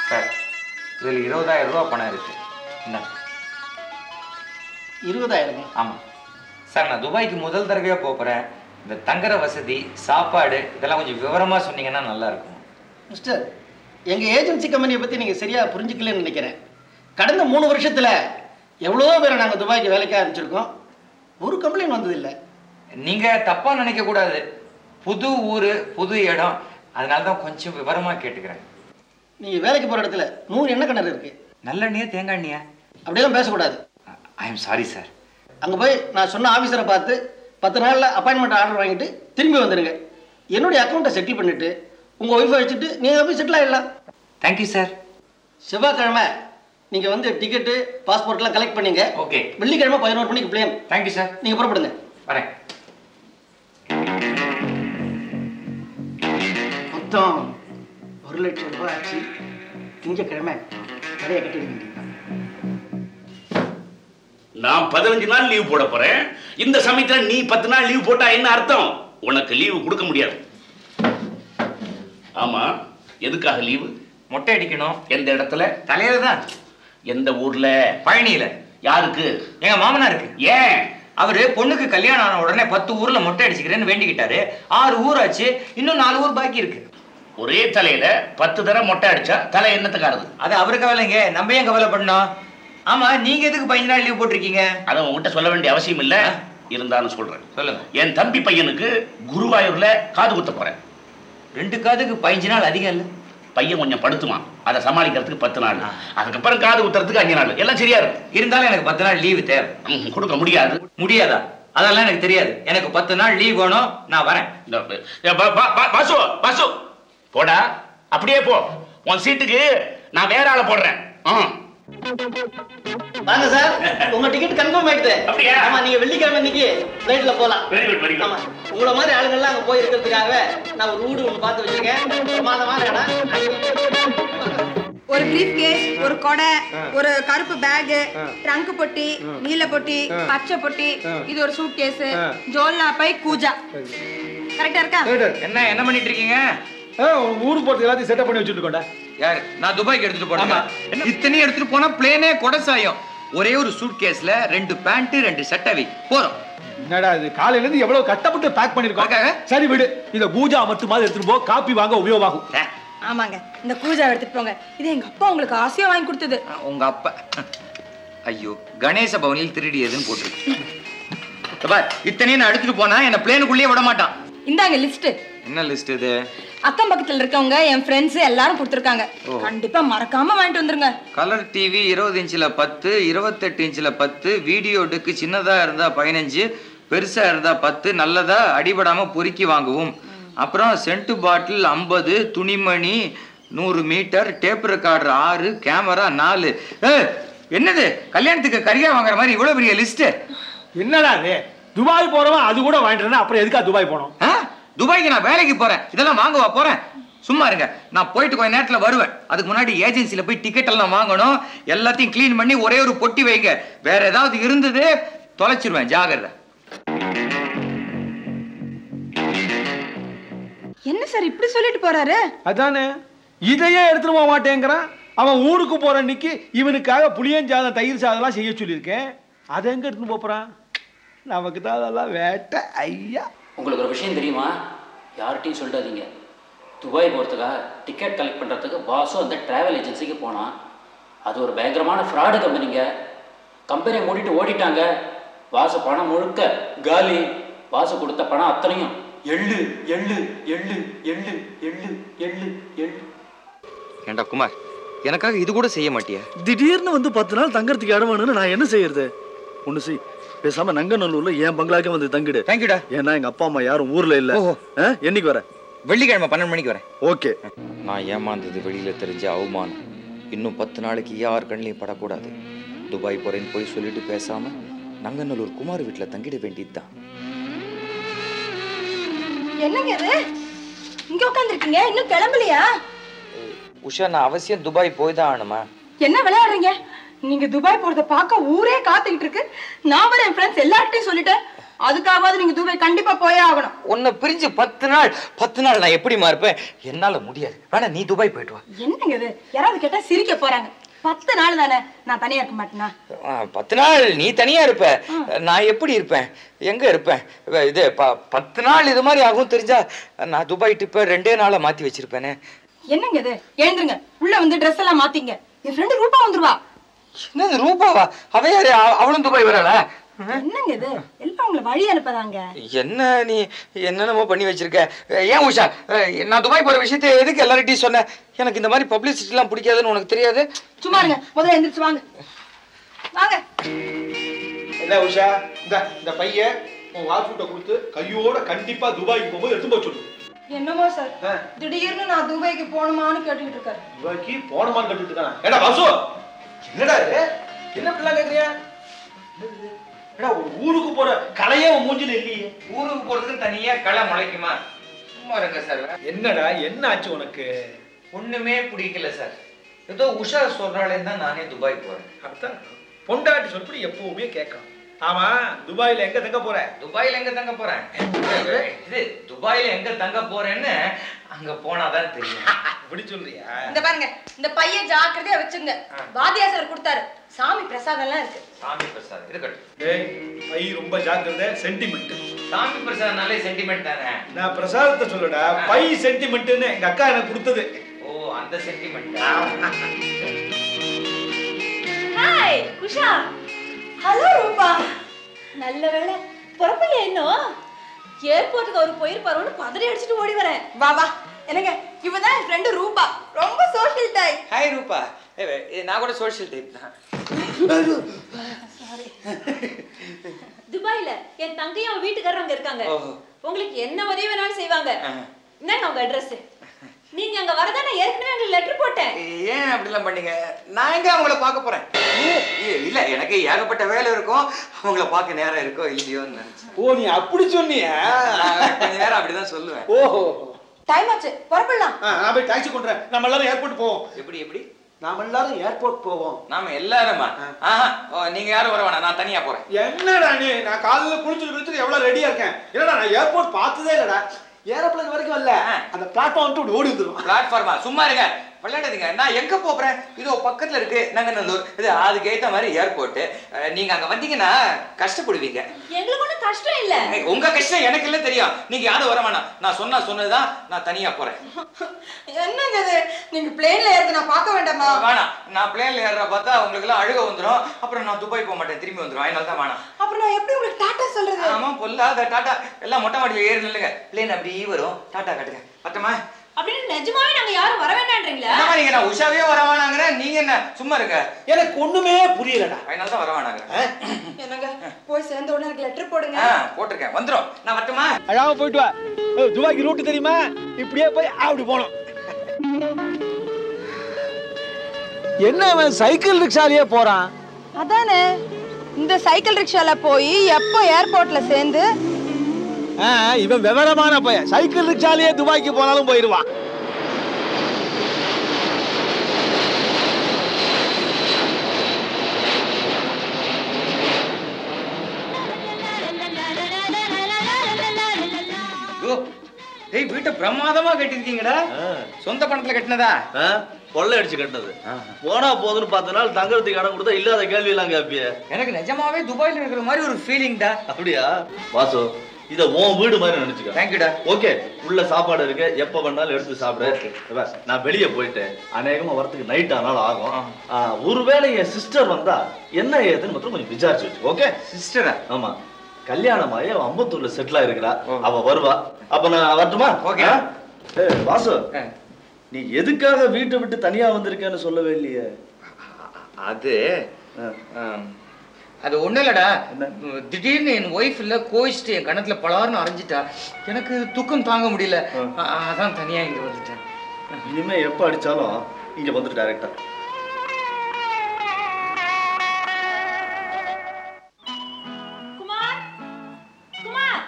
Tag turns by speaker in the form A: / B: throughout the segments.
A: Sir இதில் இருபதாயிரம் ரூபா பணம் இருக்கு என்ன
B: இருபதாயிரமா
A: ஆமாம் சார் நான் துபாய்க்கு முதல் தடவையாக போகிறேன் இந்த தங்குற வசதி சாப்பாடு இதெல்லாம் கொஞ்சம் விவரமாக சொன்னீங்கன்னா நல்லா இருக்கும்
B: மிஸ்டர் எங்கள் ஏஜென்சி கம்பெனியை பற்றி நீங்கள் சரியாக புரிஞ்சுக்கலன்னு நினைக்கிறேன் கடந்த மூணு வருஷத்தில் எவ்வளோ பேரை நாங்கள் துபாய்க்கு வேலைக்கு ஆரம்பிச்சிருக்கோம் ஒரு கம்ப்ளைண்ட் வந்ததில்லை
A: நீங்கள் தப்பாக நினைக்கக்கூடாது புது ஊர் புது இடம் அதனால தான் கொஞ்சம் விவரமாக கேட்டுக்கிறேன்
B: நீங்கள் வேலைக்கு போகிற இடத்துல நூறு எண்ணெய் கிணறு இருக்குது
A: நல்லெண்ணியா தேங்காய் எண்ணெயா
B: அப்படியெல்லாம் பேசக்கூடாது
A: ஐ எம் சாரி சார்
B: அங்கே போய் நான் சொன்ன ஆஃபீஸரை பார்த்து பத்து நாளில் அப்பாயின்மெண்ட் ஆர்டர் வாங்கிட்டு திரும்பி வந்துடுங்க என்னுடைய அக்கௌண்ட்டை செட்டில் பண்ணிவிட்டு உங்கள் ஒய்ஃபை வச்சுட்டு நீங்கள் போய் செட்டில் ஆகிடலாம்
A: தேங்க்யூ சார்
B: செவ்வாய்க்கிழமை நீங்கள் வந்து டிக்கெட்டு பாஸ்போர்ட்லாம் கலெக்ட் பண்ணீங்க
A: ஓகே
B: வெள்ளிக்கிழமை பதினோரு மணிக்கு பிளேன்
A: தேங்க்யூ சார்
B: நீங்கள் புறப்படுங்க
A: வரேன்
B: மொத்தம் ஒரு லட்சம் ரூபாய் ஆச்சு திங்கக்கிழமை கடையை கட்டி வேண்டியது
C: நான் பதினஞ்சு நாள் லீவ் போட போறேன் இந்த சமயத்துல நீ பத்து நாள் லீவ் போட்டா என்ன அர்த்தம் உனக்கு லீவு கொடுக்க முடியாது ஆமா எதுக்காக லீவு
A: மொட்டை அடிக்கணும்
C: எந்த இடத்துல
A: தலையில தான்
C: எந்த ஊர்ல
A: பழனியில
C: யாருக்கு
A: எங்க மாமனாருக்கு
C: ஏன்
A: அவரு பொண்ணுக்கு கல்யாணம் ஆன உடனே பத்து ஊர்ல மொட்டை அடிச்சுக்கிறேன்னு வேண்டிக்கிட்டாரு ஆறு ஊர் ஆச்சு இன்னும் நாலு ஊர் பாக்கி இருக்கு
C: ஒரே தலையில பத்து தடவை மொட்டை அடிச்சா தலை என்னத்துக்காருது
A: அது அவரு கவலைங்க நம்ம ஏன் கவலை பண்ணோம் ஆமா நீங்க எதுக்கு பதினஞ்சு நாள் லீவ் போட்டிருக்கீங்க
C: அதை உங்ககிட்ட சொல்ல வேண்டிய அவசியம் இல்ல இருந்தாலும் சொல்றேன்
A: சொல்லுங்க
C: என் தம்பி பையனுக்கு குருவாயூர்ல காது குத்த போறேன்
A: ரெண்டு காதுக்கு பதினஞ்சு நாள் அதிகம் இல்ல
C: பையன் கொஞ்சம் படுத்துவான் அதை சமாளிக்கிறதுக்கு பத்து நாள் அதுக்கப்புறம் காது குத்துறதுக்கு அஞ்சு நாள் எல்லாம் சரியா இருக்கும்
A: இருந்தாலும் எனக்கு பத்து நாள் லீவு தேவை
C: ம், கொடுக்க முடியாது
A: முடியாதா அதெல்லாம் எனக்கு தெரியாது எனக்கு பத்து நாள் லீவ் வேணும் நான் வரேன்
C: இந்த, ஏ, பா- பா- பா- பாசு பாசு போடா அப்படியே போ உன் சீட்டுக்கு நான் வேற ஆளை போடுறேன் ஆ.
B: வாங்க சார் உங்க டிக்கெட் கன்ஃபார்ம் ஆயிடுது
C: அப்படியா?
B: ஆமா நீங்க வெள்ளிக்கிழமை இன்னைக்கு ஃப்ளைட்ல போலாம்
C: Very good, very good.
B: ஆமா உங்கள மாதிரி ஆளுங்கள்லாம் அங்க போய் இருக்கிறதுக்காக நான் ஒரு வீடு ஒன்று பார்த்து வச்சிருக்கேன் பிரமாதமான இடம்
D: ஒரு பிரீஃப் கேஸ் ஒரு கொடை ஒரு கருப்பு பேக் ட்ரங்க் பொட்டி நீல பொட்டி பச்சை பொட்டி இது ஒரு சூட் கேஸ் ஜோல்லா பை கூஜா கரெக்டா இருக்கா
A: என்ன என்ன பண்ணிட்டு இருக்கீங்க
E: ஊருக்கு போறதுக்கு எல்லாத்தையும் செட்டப் பண்ணி வச்சுட்டு இருக்கோம்டா
A: யாரு நான் துபாய்க்கு எடுத்துட்டு போனேன் இத்தனையும் எடுத்துட்டு போனா பிளேனே கொடசாயம் ஒரே ஒரு சூட் கேஸ்ல ரெண்டு பேண்ட் ரெண்டு சட்டை போறோம்
E: என்னடா இது காலையில இருந்து எவ்வளவு கஷ்டப்பட்டு பேக் பண்ணிருக்கோம்
A: அதுக்காக?
E: சரி விடு இத பூஜா மட்டுமாவது எடுத்துட்டு போ காப்பி வாங்க உபயோகமாகும்
A: ஏ,
D: ஆமாங்க இந்த கூஜா எடுத்துட்டு போங்க இது எங்க அப்பா உங்களுக்கு ஆசையா வாங்கி கொடுத்தது
A: உங்க அப்பா ஐயோ கணேச பவனில் திருடியதுன்னு போட்டிருக்கு இதோ பார், இத்தனையும் நான் எடுத்துட்டு போனா என்ன பிளேனுக்குள்ளேயே விட மாட்டான்
D: இந்தாங்க லிஸ்ட்
A: என்ன லிஸ்ட் இது
D: அக்கம் பக்கத்துல இருக்கவங்க என் ஃப்ரெண்ட்ஸ் எல்லாரும் கொடுத்துருக்காங்க கண்டிப்பா மறக்காம வாங்கிட்டு வந்துருங்க
A: கலர் டிவி இருபது இன்ச்சில் பத்து இருபத்தெட்டு இன்ச்சில் பத்து வீடியோ டெக்கு சின்னதாக இருந்தால் பதினஞ்சு பெருசாக இருந்தால் பத்து நல்லதா அடிபடாமல் பொறுக்கி வாங்குவோம் அப்புறம் சென்ட்டு பாட்டில் ஐம்பது துணிமணி நூறு மீட்டர் டேப் ரெக்கார்டர் ஆறு கேமரா நாலு ஏ என்னது கல்யாணத்துக்கு கரியா வாங்குற மாதிரி இவ்வளோ பெரிய லிஸ்ட்டு
E: என்னடா இது துபாய் போறவன் அது கூட வாங்கிட்டு அப்புறம் எதுக்கா துபாய் போனோம்
A: ஆ துபாய்க்கு நான் வேலைக்கு போகிறேன் இதெல்லாம் வாங்கவா போகிறேன் சும்மா இருங்க நான் போயிட்டு கொஞ்ச நேரத்தில் வருவேன் அதுக்கு முன்னாடி ஏஜென்சியில் போய் டிக்கெட் எல்லாம் வாங்கணும் எல்லாத்தையும் க்ளீன் பண்ணி ஒரே ஒரு பொட்டி வைங்க வேற ஏதாவது இருந்தது தொலைச்சிருவேன் ஜாகிரதை
D: என்ன சார் இப்படி சொல்லிட்டு போறாரு
E: அதானே இதையே எடுத்துட்டு போக மாட்டேங்கிறான் அவன் ஊருக்கு போற அன்னைக்கு இவனுக்காக புளியஞ்சாதம் தயிர் சாதம்லாம் செய்ய சொல்லியிருக்கேன் அதை எங்க எடுத்துன்னு போப் போறான் நமக்கு தான் அதெல்லாம் வேட்டை ஐயா
F: உங்களுக்கு ஒரு விஷயம் தெரியுமா யார்கிட்டையும் சொல்லிடாதீங்க துபாய் போகிறதுக்காக டிக்கெட் கலெக்ட் பண்ணுறதுக்கு பாஸும் அந்த ட்ராவல் ஏஜென்சிக்கு போனான் அது ஒரு பயங்கரமான ஃப்ராடு கம்பெனிங்க கம்பெனியை மூடிட்டு ஓடிட்டாங்க பாசு பணம் முழுக்க காலி பாசு கொடுத்த பணம் அத்தனையும் எள்ளு எள்ளு எள்ளு எள்ளு எள்ளு எள்ளு எள்ளு
A: ஏண்டா குமார் எனக்காக இது கூட செய்ய மாட்டியா
G: திடீர்னு வந்து பத்து நாள் தங்கறதுக்கு இடம் வேணும்னு நான் என்ன செய்யறது ஒண்ணு செய் பேசாம நங்கநல்லூர்ல என் பங்களாக்கே வந்து தங்கிடு
A: தேங்க்யூடா
G: ஏன்னா எங்க அப்பா அம்மா யாரும் ஊர்ல இல்ல
A: ஓஹோ.
G: ஆ, என்னைக்கு வர
A: வெள்ளிக்கிழமை பன்னெண்டு மணிக்கு வரேன்
G: ஓகே
A: நான் ஏமாந்தது வெளியில தெரிஞ்ச அவமானம் இன்னும் பத்து நாளைக்கு யார் கண்ணிலையும் படக்கூடாது துபாய் போறேன்னு போய் சொல்லிட்டு பேசாம நங்கநல்லூர் குமார் வீட்டில் தங்கிட வேண்டியதுதான்
D: என்னங்க இது இங்க உட்காந்துருக்கீங்க இன்னும் கிளம்பலையா
A: உஷா நான் அவசியம் துபாய் போய் தான் ஆகணுமா
D: என்ன விளையாடுறீங்க நீங்க துபாய் போறத பார்க்க ஊரே காத்துக்கிட்டு இருக்கு நான் வர என் ஃப்ரெண்ட்ஸ் எல்லார்ட்டையும் சொல்லிட்டேன் அதுக்காகவாவது நீங்க துபாய் கண்டிப்பா போயே ஆகணும்
A: உன்னை பிரிஞ்சு பத்து நாள் பத்து நாள் நான் எப்படிமா இருப்பேன் என்னால முடியாது வேணா நீ துபாய் போயிட்டு வா
D: என்னங்க இது யாராவது கேட்டா சிரிக்க போறாங்க பத்து நாள் தானே நான் தனியா இருக்க மாட்டேனா
A: ஆ, பத்து நாள் நீ தனியா இருப்ப நான் எப்படி இருப்பேன் எங்க இருப்பேன் இவ- இது ப- பத்து நாள் இது மாதிரி ஆகும் தெரிஞ்சா நான் துபாய் டிப்ப ரெண்டே நாளா மாத்தி வச்சிருப்பேனே
D: என்னங்க இது எழுந்துருங்க உள்ள வந்து ட்ரெஸ் எல்லாம் மாத்திங்க என் ஃப்ரெண்டு ரூபா வந்துருவா
A: என்னது ரூபாவா அவ யாரு அவ- அவளும் துபாய் வரல
D: என்னங்க இது எல்லாம் உங்களை வழி அனுப்பதாங்க
A: என்ன நீ என்னென்னமோ பண்ணி வச்சிருக்க ஏன் உஷா அஹ், நான் துபாய் போற விஷயத்தை எதுக்கு எல்லார்கிட்டையும் சொன்னேன் எனக்கு இந்த மாதிரி பப்ளிசிட்டிலாம் பிடிக்காதுன்னு உனக்கு தெரியாது
D: சும்மா இருங்க முதல்ல எந்திரிச்சு வாங்க வாங்க
E: என்ன உஷா இந்த இந்த பையன் உன் வாட்ஸ்அப்பை கொடுத்து கையோட கண்டிப்பா துபாய்க்கு போகும்போது எடுத்து போக சொல்லு
D: என்னமோ சார் திடீர்னு நான் துபாய்க்கு போகணுமான்னு கேட்டுக்கிட்டு இருக்காரு
E: துபாய்க்கு போனமான்னு கட்டுட்டு இருக்கானா ஏடா வாசு என்னடா இது என்ன பிள்ளை கேக்குறியா என்னது இது? ஏடா ஒரு ஊருக்கு போற கலையே உன் மூஞ்சில இல்லையே
A: ஊருக்கு போறதுக்கு தனியா களை முளைக்குமா சும்மா இருங்க சார்
E: என்னடா என்ன ஆச்சு உனக்கு
A: ஒண்ணுமே பிடிக்கல சார் ஏதோ உஷா சொல்றாளேன்னு தான் நானே துபாய் போறேன்
E: அப்படித்தான் பொண்டாட்டி சொல்படி எப்பவுமே கேட்கும் ஆமா துபாயில எங்க தங்க போற
A: துபாயில எங்க தங்க போறேன் இது துபாயில எங்க தங்க போறேன்னு அங்க போனாதான் தெரியும்
E: இப்படி சொல்றியா
D: இந்த பாருங்க இந்த பையன் ஜாக்கிரதையா வச்சுங்க வாத்தியா சார் கொடுத்தாரு சாமி பிரசாதம் எல்லாம் இருக்கு
A: சாமி பிரசாத் இருக்கட்டும்
E: டேய் பை ரொம்ப ஜாக்கிரதை சென்டிமெண்ட்
A: சாமி பிரசாத்னாலே சென்டிமெண்ட் தானே
E: நான் பிரசாதத்தை சொல்லடா பை சென்டிமெண்ட்னு எங்க அக்கா எனக்கு கொடுத்தது
A: ஓ அந்த சென்டிமெண்ட்
H: ஹாய் உஷா ஹலோ ரூபா நல்ல வேளை புறப்படல இன்னும் ஏர்போர்ட்டுக்கு அவர் போயிருப்பாரோன்னு பதறி அடிச்சுட்டு ஓடி வரேன்
D: வா வா என்னங்க இவதான் என் ஃப்ரெண்டு ரூபா ரொம்ப சோஷியல் டைப்
A: ஹாய் ரூபா ஏ, ஏ, நான் கூட சோஷியல் டைப் தான்
H: துபாயில என் தங்கையும் அவன் வீட்டுக்காரரும் அங்க இருக்காங்க
A: ஓஹோ.
H: உங்களுக்கு என்ன உதவி வேணாலும் செய்வாங்க
A: ஆ.
H: இந்தாங்க உங்க அட்ரஸ் நீங்க அங்க வரதா நான் ஏற்கனவே அங்க லெட்டர் போட்டேன்
A: ஏன் அப்படிலாம் பண்ணீங்க நான் எங்க அவங்கள பார்க்க போறேன் ஏ, இல்ல எனக்கு ஏகப்பட்ட வேலை இருக்கும் அவங்கள பார்க்க நேரம் இருக்கோ இல்லையோன்னு நினைச்சேன்
E: ஓ நீ அப்படி சொன்னியா
A: நான் கொஞ்ச நேரம் அப்படிதான் சொல்லுவேன்
E: ஓஹோ
D: டைம் ஆச்சு புறப்படலாம்
E: ஆ, நான் போய் டாக்ஸி கொண்டுறேன் நம்ம எல்லாரும் ஏர்போர்ட் போவோம்
A: எப்படி எப்படி
E: நாம எல்லாரும் ஏர்போர்ட் போவோம்
A: நாம எல்லாருமா ஆஹா ஓ, நீங்க யாரும் வர வேணாம் நான் தனியா போறேன்
E: என்னடா நீ நான் காலையில குளிச்சுட்டு குளிச்சுட்டு எவ்வளவு ரெடியா இருக்கேன் இல்லடா நான் ஏர்போர்ட் பார்த்ததே இல்லடா ஏரோப்ளேன் வரைக்கும் வரல அந்த பிளாட்ஃபார்ம் விட்டு ஓடி வந்துரும்
A: பிளாட்ஃபார்மா சும்மா இருங்க விளையாடாதீங்க நான் எங்க போறேன் இதோ பக்கத்துல இருக்கு நங்கநல்லூர் இது அதுக்கு ஏத்த மாதிரி ஏர்போர்ட் நீங்க அங்க வந்தீங்கன்னா கஷ்டப்படுவீங்க
H: எங்களுக்கு ஒண்ணும் கஷ்டம் இல்ல
A: ஏய், உங்க கஷ்டம் எனக்கு இல்ல தெரியும் நீங்க யாரும் வர வேணாம் நான் சொன்னா சொன்னதுதான் நான் தனியா போறேன்
D: என்னங்க இது நீங்க பிளேன்ல ஏறது நான் பார்க்க வேண்டாமா
A: வேணாம் நான் பிளேன்ல ஏற பார்த்தா உங்களுக்கு எல்லாம் அழுக வந்துரும் அப்புறம் நான் துபாய் போக மாட்டேன் திரும்பி வந்துரும் அதனால தான் வேணாம்
D: அப்புறம் நான் எப்படி உங்களுக்கு டாட்டா சொல்றது
A: ஆமா பொல்லாத டாட்டா எல்லாம் மொட்டை மாடியில் ஏறி நில்லுங்க பிளேன் அப்படியே வரும் டாட்டா காட்டுங்க பட்டமா
H: அப்படின்னு நிஜமாவே நாங்க யாரும் வர வேண்டான்றீங்களா
A: என்னமா நீங்க நான் உஷாவே வர வேணாங்கிறேன் நீங்க என்ன சும்மா இருங்க
E: எனக்கு ஒண்ணுமே புரியலடா
A: அதனால தான் வர வேணாங்கிறேன்
D: என்னங்க போய் சேர்ந்த உடனே எனக்கு லெட்டர் போடுங்க
A: ஆ போட்டிருக்கேன் வந்துரும் நான் வரட்டுமா
E: அழகாம போயிட்டு வா ஏய், துபாய்க்கு ரூட் தெரியுமா இப்படியே போய் அப்படி போனோம் என்ன அவன் சைக்கிள் ரிக்ஷாலேயே போறான்
D: அதானே இந்த சைக்கிள் ரிக்ஷால போய் எப்போ ஏர்போர்ட்ல சேர்ந்து
E: ஆ, இவன் விவரமான பையன் சைக்கிள் ரிக்ஷாலேயே துபாய்க்கு போனாலும் போயிடுவான்
A: ஐயோ ஏய் வீட்டை பிரமாதமா கட்டிருக்கீங்கடா சொந்த பணத்துல கட்டினதா
G: கொள்ளை அடிச்சு கட்டினது போனா போதுன்னு பத்து நாள் தங்கறதுக்கு இடம் கொடுத்தா இல்லாத கேள்வி எல்லாம் கேப்பிய
A: எனக்கு நிஜமாவே துபாயில இருக்கிற மாதிரி ஒரு ஃபீலிங்டா
G: அப்படியா வாசு இத உன் வீடு மாதிரி நினைச்சுக்க
A: தேங்க்யூடா
G: ஓகே உள்ள சாப்பாடு இருக்கு எப்ப வேணாலும் எடுத்து சாப்பிடு இப்ப நான் வெளியே போயிட்டேன் அநேகமா வரதுக்கு நைட் ஆனாலும் ஆகும் ஆ, ஒருவேளை என் சிஸ்டர் வந்தா என்ன ஏதுன்னு மட்டும் கொஞ்சம் விசாரிச்சு வச்சு ஓகே
A: சிஸ்டரா
G: ஆமா கல்யாணமாயி அவ அம்பத்தூர்ல செட்டில் ஆயிருக்கிறா அவ வருவா அப்ப நான் வரட்டுமா
A: Okay.
G: ஆ? ஏய், வாசு நீ எதுக்காக வீட்டை விட்டு தனியா வந்திருக்கேன்னு சொல்லவே இல்லையே
A: அது
G: ஆ.
A: ஆம், அது ஒண்ணும் இல்லடா
G: என்ன?
A: திடீர்னு என் ஒய்ஃப் இல்ல கோயிச்சுட்டு என் கணத்துல பலார்னு அரைஞ்சிட்டா எனக்கு துக்கம் தாங்க முடியல அ- அதான் தனியா இங்க வந்துட்டேன்
G: இனிமே எப்ப அடிச்சாலும் இங்க வந்துட்டு டைரக்டா
H: குமார் குமார்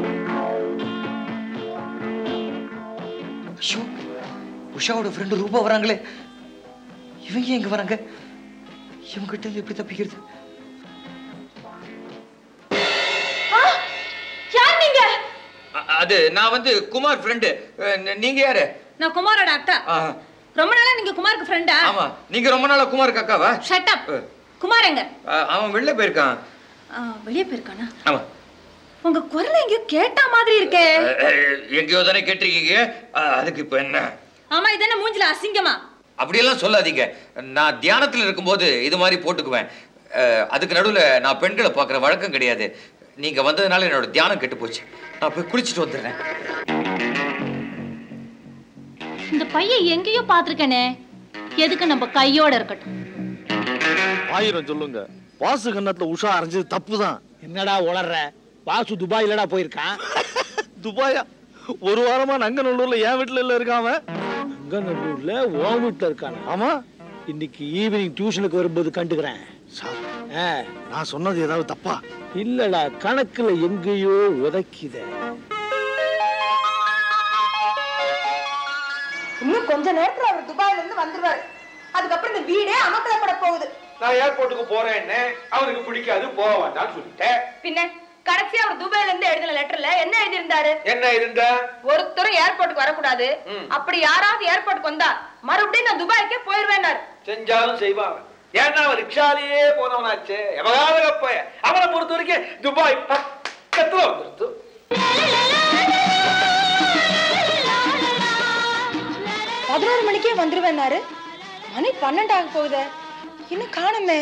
A: ஐயோ உஷாவோட ஃப்ரெண்டு ரூபா வராங்களே இவங்க எங்க வராங்க இவங்க கிட்ட இருந்து எப்படி தப்பிக்கிறது அது நான் வந்து குமார் ஃப்ரெண்டு நீங்க யாரு
D: நான் குமாரோட அக்கா
A: ஆ,
D: ரொம்ப நாளா நீங்க குமாருக்கு ஃப்ரெண்டா
A: ஆமா நீங்க ரொம்ப நாளா குமார் அக்காவா
D: ஷட் அப் குமார் எங்க
A: ஆ, அவன் வெளில போயிருக்கான்
D: ஆ, வெளியே போயிருக்கானா
A: ஆமா
D: உங்க குரல் எங்கேயோ கேட்டா மாதிரி இருக்கே
A: அஹ், எங்கேயோ தானே கேட்டிருக்கீங்க அஹ், அதுக்கு இப்ப என்ன
D: ஆமா இது என்ன மூஞ்சில அசிங்கமா
A: அப்படியெல்லாம் சொல்லாதீங்க நான் தியானத்துல இருக்கும்போது இது மாதிரி போட்டுக்குவேன் அஹ், அதுக்கு நடுவுல நான் பெண்களை பார்க்குற வழக்கம் கிடையாது நீங்க வந்ததுனால என்னோட தியானம் கெட்டு போச்சு நான் போய் குளிச்சுட்டு வந்துடுறேன்
H: இந்த பையன் எங்கேயோ பார்த்திருக்கேனே எதுக்கு நம்ம கையோட இருக்கட்டும்
G: ஆயிரம் சொல்லுங்க வாசு கண்ணத்துல உஷா அரைஞ்சது தப்பு தான்
E: என்னடா உளர்ற வாசு துபாயிலடா போயிருக்கான்
G: துபாயா ஒரு வாரமா நங்கநல்லூர்ல என் வீட்டுல இல்ல இருக்கான் அவன்
E: அங்கநல்லூர்ல உன் வீட்டுல இருக்கானா
G: ஆமா
E: இன்னைக்கு ஈவினிங் டியூஷனுக்கு வரும்போது கண்டுக்கிறேன்
G: சார்
E: ஆ,
G: நான் சொன்னது ஏதாவது தப்பா
E: இல்லடா கணக்குல எங்கேயோ உதைக்குதே
D: இன்னும் கொஞ்ச நேரத்துல அவர் துபாயில இருந்து வந்துருவாரு அதுக்கப்புறம் இந்த வீடே அமக்கலப்பட போகுது
E: நான் ஏர்போர்ட்டுக்கு போறேன்னு அவனுக்கு பிடிக்காது போக வேண்டாம்னு சொல்லிட்டேன்
D: பின்ன கடைசியா அவர் துபாயில இருந்து எழுதின லெட்டர்ல என்ன எழுதியிருந்தாரு
E: என்ன இருந்த
D: ஒருத்தரும் ஏர்போர்ட்டுக்கு வரக்கூடாது அப்படி யாராவது ஏர்போர்ட்டுக்கு வந்தா மறுபடியும் நான் துபாய்க்கே போயிருவேன்னாரு
E: செஞ்சாலும் செய்வாங்க ஏன்னா அவன் ரிக்ஷாலேயே போனவனாச்சே எவகாத போய அவனை பொறுத்த வரைக்கும் துபாய் பக்கத்துல வந்துருது
D: பதினோரு மணிக்கே வந்துருவேன்னாரு மணி பன்னெண்டு ஆக போகுதே இன்னும் காணுமே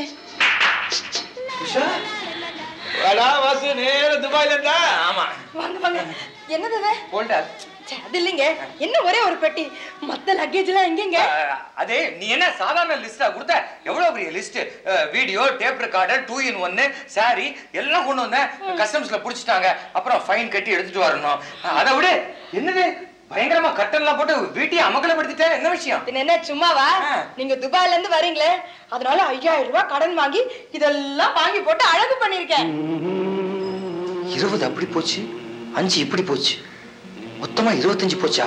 E: வாடா வாசு நேர துபாயில இருந்தா
A: ஆமா
D: வாங்க வாங்க என்னது இது?
A: போண்டா
D: ச்சே, அது இல்லைங்க என்ன ஒரே ஒரு பெட்டி மத்த லக்கேஜ் எல்லாம் எங்கெங்க
A: அதே நீ என்ன சாதாரண லிஸ்டா கொடுத்த எவ்வளவு பெரிய list video tape recorder two in ஒன்னு சாரி எல்லாம் கொண்டு வந்தேன் கஸ்டம்ஸ்ல புடிச்சிட்டாங்க அப்புறம் ஃபைன் கட்டி எடுத்துட்டு வரணும் அஹ், அதை விட என்னது பயங்கரமா கட்டன்லாம் போட்டு வீட்டையே அமக்கலப்படுத்திட்ட என்ன விஷயம்
D: பின்ன என்ன சும்மாவா
A: ஆ.
D: நீங்க துபாயில இருந்து வரீங்களே அதனால ஐயாயிரம் ரூபாய் கடன் வாங்கி இதெல்லாம் வாங்கி போட்டு அழகு பண்ணிருக்கேன்
A: இருபது அப்படி போச்சு அஞ்சு இப்படி போச்சு மொத்தமா இருபத்தஞ்சு போச்சா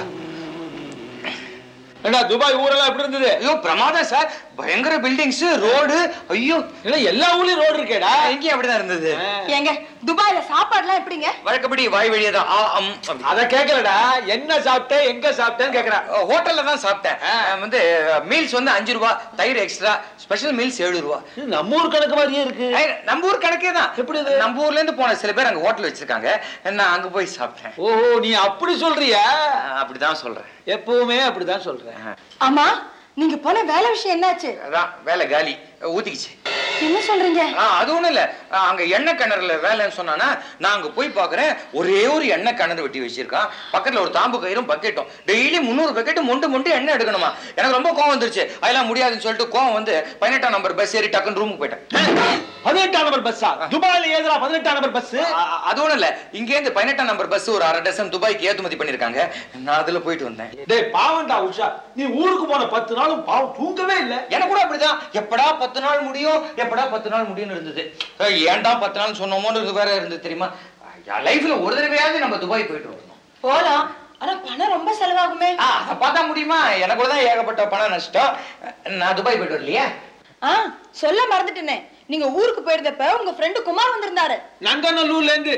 E: ஏண்டா துபாய் ஊரெல்லாம் எப்படி இருந்தது
A: ஐயோ பிரமாதம் சார் பயங்கர பில்டிங்ஸ் ரோடு ஐயோ
E: ஏன்னா எல்லா ஊர்லயும் ரோடு இருக்கேடா
A: எங்கேயும் அப்படிதான் இருந்தது
D: ஏங்க துபாயில சாப்பாடுலாம் எப்படிங்க
A: வழக்கப்படி வாய் வழியா தான் ஆ, அம், அப்படி.
E: அத கேக்கலடா என்ன சாப்பிட்ட எங்க சாப்பிட்டேன்னு கேக்குறான்
A: ஹோட்டல்ல தான் சாப்பிட்டேன் அஹ் வந்து மீல்ஸ் வந்து அஞ்சு ரூபா தயிர் எக்ஸ்ட்ரா ஸ்பெஷல் மீல்ஸ் ஏழு ரூபா
G: இது நம்ம ஊர் கணக்கு மாதிரியே இருக்கு
A: ஐ, நம்ம ஊர் கணக்கே தான்
E: எப்படி இது?
A: நம்ம ஊர்ல இருந்து போன சில பேர் அங்க ஹோட்டல் வச்சிருக்காங்க நான் அங்க போய் சாப்பிட்டேன்
E: ஓஹோ நீ அப்படி சொல்றியா
A: அஹ் அப்படிதான் சொல்றேன்
E: எப்பவுமே அப்படிதான் சொல்றேன்
D: ஆமா நீங்க போன வேலை விஷயம் என்னாச்சு
A: அதான் வேலை காலி ஊத்திக்கிச்சு
D: என்ன சொல்றீங்க
A: ஆ, அது ஒண்ணும் இல்ல ஆ, அங்க எண்ணெய் கிணறுல வேலைன்னு சொன்னானா நான் அங்க போய் பாக்குறேன் ஒரே ஒரு எண்ணெய் கிணறு வெட்டி வச்சிருக்கான் பக்கத்துல ஒரு தாம்பு கயிறும் பக்கெட்டும் டெய்லி முந்நூறு பக்கெட் மொண்டு மொண்டு எண்ணெய் எடுக்கணுமா எனக்கு ரொம்ப கோவம் வந்துருச்சு அதெல்லாம் முடியாதுன்னு சொல்லிட்டு கோவம் வந்து பதினெட்டாம் நம்பர் பஸ் ஏறி டக்குன்னு ரூமுக்கு போயிட்டேன்
E: பதினெட்டாம் நம்பர் பஸ்ஸா துபாயில ஏதுடா பதினெட்டாம் நம்பர் பஸ்
A: ஆ, அது ஒண்ணும் இல்ல இங்க இருந்து பதினெட்டாம் நம்பர் பஸ் ஒரு அரை டசன் துபாய்க்கு ஏற்றுமதி பண்ணிருக்காங்க நான் அதுல போயிட்டு வந்தேன்
E: டேய் பாவம்டா உஷா நீ ஊருக்கு போன பத்து நாளும் பாவம் தூங்கவே இல்ல
A: எனக்கு கூட அப்படிதான் எப்படா பத்து நாள் முடியும் எப்படா பத்து நாள் முடியும்னு இருந்தது அஹ் ஏன்டா பத்து நாள் சொன்னோமோன்னு வேற இருந்தது தெரியுமா லைஃப்ல ஒரு தடவையாவது நம்ம துபாய் போயிட்டு வரணும்
D: போலாம் ஆனா பணம் ரொம்ப செலவாகுமே
A: ஆ, அதை பார்த்தா முடியுமா எனக்கு கூட தான் ஏகப்பட்ட பண நஷ்டம் நான் துபாய் போயிட்டு வரலையா
D: ஆ சொல்ல மறந்துட்டேனே நீங்க ஊருக்கு போயிருந்தப்ப உங்க ஃப்ரெண்டு குமார் வந்திருந்தாரு
E: நங்கநல்லூர்ல இருந்து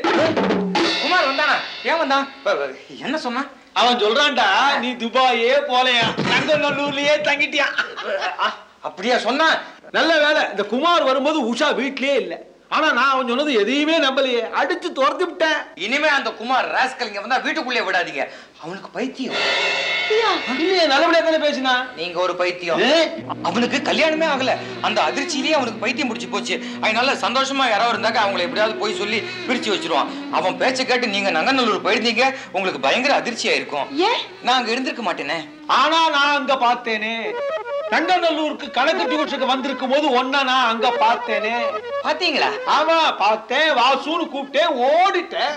A: குமார் வந்தானா ஏன் வந்தான் ப- ப- என்ன சொன்னான்
E: அவன் சொல்றான்டா நீ துபாயே போலையா நங்கநல்லூர்லயே தங்கிட்டியா
A: ஆ, அப்படியா சொன்னான்
E: நல்ல வேலை இந்த குமார் வரும்போது உஷா வீட்லயே இல்ல ஆனா நான் அவன் சொன்னது எதையுமே நம்பலையே அடிச்சு துரத்தி விட்டேன்
A: இனிமே அந்த குமார் ராஸ்கல் இங்க வந்தா வீட்டுக்குள்ளே விடாதீங்க அவனுக்கு பைத்தியம்
E: இல்லையே நல்லபடியா தானே பேசினா
A: நீங்க ஒரு பைத்தியம்
E: ஏ?
A: அவனுக்கு கல்யாணமே ஆகல அந்த அதிர்ச்சியிலேயே அவனுக்கு பைத்தியம் பிடிச்சு போச்சு அதனால சந்தோஷமா யாராவது இருந்தாக்க அவங்கள எப்படியாவது போய் சொல்லி பிரிச்சு வச்சிருவான் அவன் பேச்ச கேட்டு நீங்க நங்கநல்லூர் போயிருந்தீங்க உங்களுக்கு பயங்கர அதிர்ச்சியா இருக்கும்
D: ஏன்
A: நான் அங்க இருந்திருக்க மாட்டேனே
E: ஆனா நான் அங்க பார்த்தேனே நங்கநல்லூருக்கு கணக்கு டியூஷனுக்கு வந்திருக்கும் போது ஒன்னா நான் அங்க பார்த்தேனே
A: பாத்தீங்களா
E: ஆமா பார்த்தேன் வாசுன்னு கூப்பிட்டேன் ஓடிட்டேன்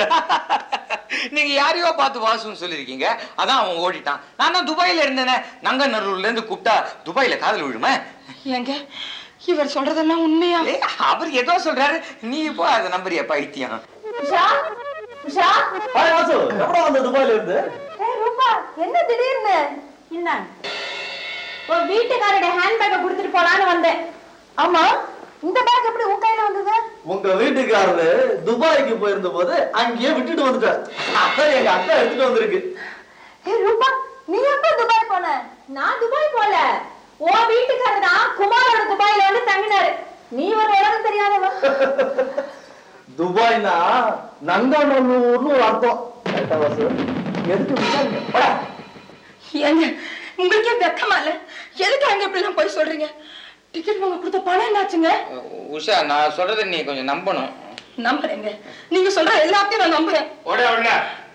A: நீங்க யாரையோ பார்த்து வாசுன்னு சொல்லிருக்கீங்க அதான் அவன் ஓடிட்டான் நான் தான் துபாயில இருந்தேனே நங்கநல்லூர்ல இருந்து கூப்பிட்டா துபாயில காதல் விழுமே
D: ஏங்க இவர் சொல்றதெல்லாம் உண்மையா
A: ஏய், அவர் ஏதோ சொல்றாரு நீ இப்போ அதை நம்புறிய பைத்தியம்
D: உஷா உஷா
G: ஹாய் வாசு எப்படா வந்த துபாயில இருந்து
D: ஏய் ரூபா என்ன திடீர்னு என்ன உன் வீட்டுக்காரோட ஹேண்ட்பேக்கை கொடுத்துட்டு போலான்னு வந்தேன் ஆமா
H: இந்த பேக் எப்படி உன் கையில வந்தது
G: உங்க வீட்டுக்காரரு துபாய்க்கு போயிருந்த போது அங்கேயே விட்டுட்டு வந்துட்டார் அதான் எங்க அக்கா எடுத்துட்டு வந்திருக்கு
H: ஏய் ரூபா நீ எப்ப துபாய் போன நான் துபாய் போல உன் வீட்டுக்காரர் தான் குமாரோட துபாயில வந்து தங்கினாரு நீ ஒரு உலகம் தெரியாதவ
G: துபாய்னா நங்கநல்லூர்னு ஒரு அர்த்தம் கரெக்டா வாசு எதுக்கு விசாரிங்க போடா.
D: ஏங்க உங்களுக்கே வெக்கமா இல்ல எதுக்கு அங்க இப்படி எல்லாம் போய் சொல்றீங்க டிக்கெட் வாங்க கொடுத்த பணம் என்னாச்சுங்க
A: உஷா நான் சொல்றதை நீ கொஞ்சம் நம்பணும்
D: நம்புறேங்க நீங்க சொல்ற எல்லாத்தையும் நான் நம்புறேன்
C: ஓட ஓட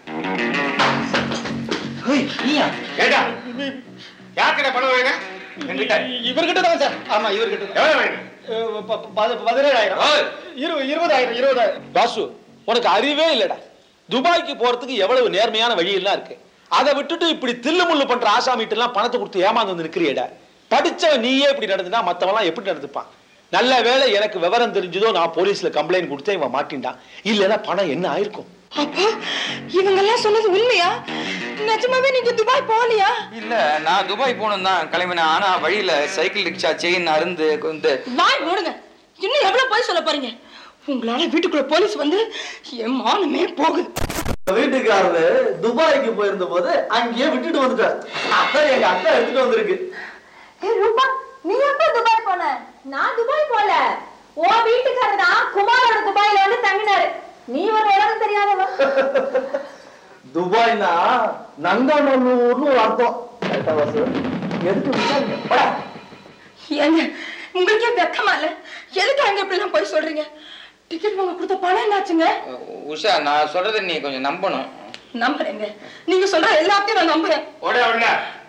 B: ஹேய், நீயா
C: ஏடா யார்கிட்ட பணம் வேணும் என்கிட்ட
B: இவர்கிட்ட தான் சார் ஆமா இவர்கிட்ட தான்
C: எவ்வளவு வேணும்
B: அஹ் ப- ப- பத- பதினேழாயிரம் இரு இருபதாயிரம் இருபதாயிரம்
E: பாசு உனக்கு அறிவே இல்லடா துபாய்க்கு போறதுக்கு எவ்வளவு நேர்மையான வழி எல்லாம் இருக்கு அதை விட்டுட்டு இப்படி தில்லு முள்ளு பண்ற ஆசாமிட்டு எல்லாம் பணத்தை கொடுத்து ஏமாந்து வந்து நிக்கிறியடா படிச்சவன் நீயே இப்படி நடந்துட்டா மத்தவன் எப்படி நடந்துப்பான் நல்ல வேளை எனக்கு விவரம் தெரிஞ்சதோ நான் போலீஸ்ல கம்ப்ளைண்ட் கொடுத்தேன் இவன் மாட்டின்டான் இல்லைன்னா பணம் என்ன ஆயிருக்கும்
D: அப்பா இவங்க எல்லாம் சொன்னது உண்மையா நிஜமாவே நீங்க துபாய் போகலையா
A: இல்ல நான் துபாய் போகணும் தான் கிளம்பினேன் ஆனா வழியில சைக்கிள் ரிக்ஷா செயின் அருந்து இந்த
D: வாய் மூடுங்க இன்னும் எவ்வளவு போய் சொல்ல போறீங்க உங்களால வீட்டுக்குள்ள போலீஸ் வந்து என் மானமே போகுது
G: உங்க வீட்டுக்காரரு துபாய்க்கு போயிருந்த போது அங்கேயே விட்டுட்டு வந்துட்டார் அதான் எங்க அக்கா எடுத்துட்டு வந்திருக்கு
H: ஏய் ரூபா நீ எப்ப துபாய் போன நான் துபாய் போல உன் வீட்டுக்காரர் தான் குமாரோட துபாயில வந்து தங்கினாரு நீ ஒரு உலகம் தெரியாதவ
G: துபாய்னா நங்கநல்லூர்னு ஒரு அர்த்தம் கரெக்டா வாசு எதுக்கு விசாரிங்க போடா.
D: ஏங்க உங்களுக்கே வெக்கமா இல்ல எதுக்கு அங்க இப்படி எல்லாம் போய் சொல்றீங்க டிக்கெட் வாங்க கொடுத்த பணம் என்னாச்சுங்க
A: உஷா நான் சொல்றதை நீ கொஞ்சம் நம்பணும்
D: நம்புறேங்க நீங்க சொல்ற எல்லாத்தையும் நான் நம்புறேன்
C: ஓட ஓட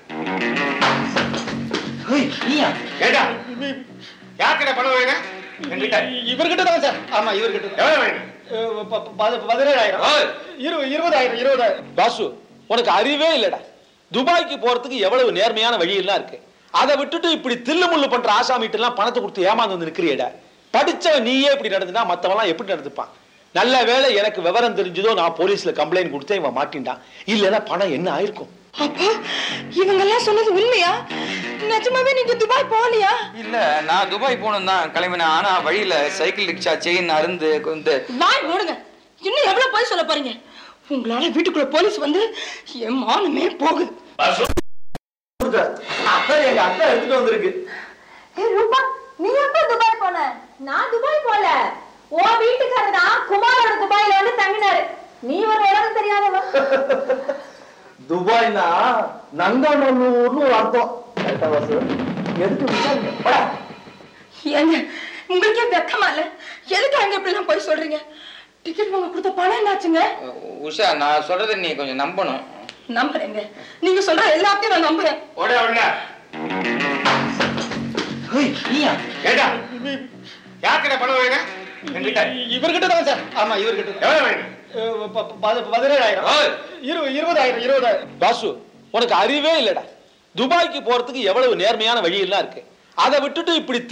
B: ஹேய், நீயா
C: ஏடா யார்கிட்ட பணம் வேணும் என்கிட்ட
B: இவர்கிட்ட தான் சார் ஆமா இவர்கிட்ட தான்
C: எவ்வளவு வேணும்
B: அஹ் ப- ப- பத- பதினேழாயிரம் இரு இருபதாயிரம் இருபதாயிரம்
E: பாசு உனக்கு அறிவே இல்லடா துபாய்க்கு போறதுக்கு எவ்வளவு நேர்மையான வழி எல்லாம் இருக்கு அதை விட்டுட்டு இப்படி தில்லு முள்ளு பண்ற ஆசாமிட்டு எல்லாம் பணத்தை கொடுத்து ஏமாந்து வந்து நிக்கிறியடா படிச்சவன் நீயே இப்படி நடந்துட்டா மத்தவன் எப்படி நடந்துப்பான் நல்ல வேளை எனக்கு விவரம் தெரிஞ்சதோ நான் போலீஸ்ல கம்ப்ளைண்ட் கொடுத்தேன் இவன் மாட்டின்டான் இல்லைன்னா பணம் என்ன ஆயிருக்கும்
D: அப்பா இவங்க எல்லாம் சொன்னது உண்மையா நிஜமாவே நீங்க துபாய் போகலையா
A: இல்ல நான் துபாய் போகணும் தான் கிளம்பினேன் ஆனா வழியில சைக்கிள் ரிக்ஷா செயின் அருந்து இந்த
D: வாய் மூடுங்க இன்னும் எவ்வளவு போய் சொல்ல போறீங்க உங்களால வீட்டுக்குள்ள போலீஸ் வந்து என் மானமே போகுது
C: பாசு
G: கொடுத்தார். அதான் எங்க அக்கா எடுத்துட்டு வந்திருக்கு
H: ஏய் ரூபா நீ எப்ப துபாய் போன நான் துபாய் போல உன் வீட்டுக்காரர் தான் குமாரோட துபாயில வந்து தங்கினாரு நீ ஒரு உலகம் தெரியாதவ
G: துபாய்னா நங்கநல்லூர்னு ஒரு அர்த்தம் கரெக்டா வாசு எதுக்கு விசாரிங்க போடா.
D: ஏங்க உங்களுக்கே வெக்கமா இல்ல எதுக்கு அங்க இப்படி எல்லாம் போய் சொல்றீங்க டிக்கெட் வாங்க கொடுத்த பணம் என்னாச்சுங்க
A: உஷா நான் சொல்றதை நீ கொஞ்சம் நம்பணும்
D: நம்புறேங்க நீங்க சொல்ற எல்லாத்தையும் நான் நம்புறேன்
C: ஓட ஓட
B: ஹேய், நீயா
C: ஏடா யார்கிட்ட பணம் வேணும் என்கிட்ட
B: இவர்கிட்ட தான் சார் ஆமா இவர்கிட்ட தான்
C: எவ்வளவு வேணும்
B: அஹ் ப- ப- பத- பதினேழாயிரம் இரு இருபதாயிரம் இருபதாயிரம்
E: பாசு உனக்கு அறிவே இல்லடா துபாய்க்கு போறதுக்கு எவ்வளவு நேர்மையான வழி எல்லாம் இருக்கு அதை விட்டுட்டு இப்படி